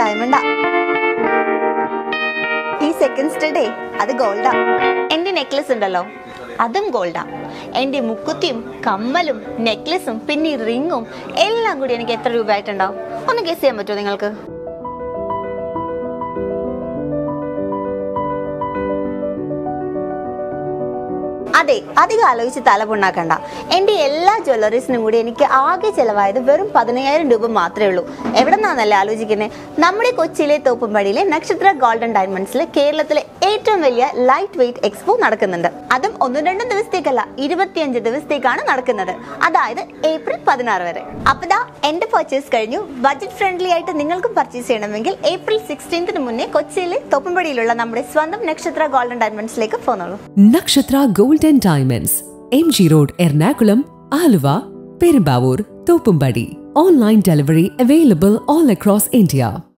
ഡയമണ്ടാ ഈ സെക്കൻഡ് സ്റ്റഡേ അത് ഗോൾഡാ എൻ്റെ നെക്ലസ് ഉണ്ടല്ലോ അതും ഗോൾഡാ എൻ്റെ മുക്കുത്തിയും കമ്മലും നെക്ലസും പിന്നെ ഈ റിങ്ങും എല്ലാം കൂടി എനിക്ക് എത്ര രൂപ ആയിട്ടുണ്ടാവും ഒന്ന് ഗസ് ചെയ്യാൻ പറ്റുമോ നിങ്ങൾക്ക് അതെ അധികം ആലോചിച്ച് തല പുണ്ണാക്കണ്ട എൻ്റെ എല്ലാ ജ്വല്ലറീസിനും കൂടി എനിക്ക് ആകെ ചിലവായത് വെറും പതിനയ്യായിരം രൂപ മാത്രമേ ഉള്ളൂ എവിടെ നിന്നാണല്ലേ ആലോചിക്കുന്നത് നമ്മുടെ കൊച്ചിയിലെ തോപ്പുംപടിയിലെ നക്ഷത്ര ഗോൾഡൻ ഡയമണ്ട്സിൽ കേരളത്തിലെ ഏറ്റവും വലിയ ലൈറ്റ് വെയിറ്റ് എക്സ്പോ നടക്കുന്നുണ്ട് അതും ഒന്നും രണ്ടും ദിവസത്തേക്കല്ല ഇരുപത്തിയഞ്ച് ദിവസത്തേക്കാണ് നടക്കുന്നത് അതായത് ഏപ്രിൽ പതിനാറ് വരെ അപ്പൊ ദാ എന്റെ പർച്ചേസ് കഴിഞ്ഞു ബഡ്ജറ്റ് ഫ്രണ്ട്ലി ആയിട്ട് നിങ്ങൾക്കും പർച്ചേസ് ചെയ്യണമെങ്കിൽ ഏപ്രിൽ സിക്സ്റ്റീൻത്തിന് മുന്നേ കൊച്ചിയിലെ തോപ്പുംപടിയിലുള്ള നമ്മുടെ സ്വന്തം നക്ഷത്ര ഗോൾഡൻ ഡയമണ്ട്സിലേക്ക് പോന്നോളൂ Nakshatra Gold and Diamonds, MG Road, Ernakulam, Aluva, Perumbavoor, Thoppambadi. Online delivery available all across India.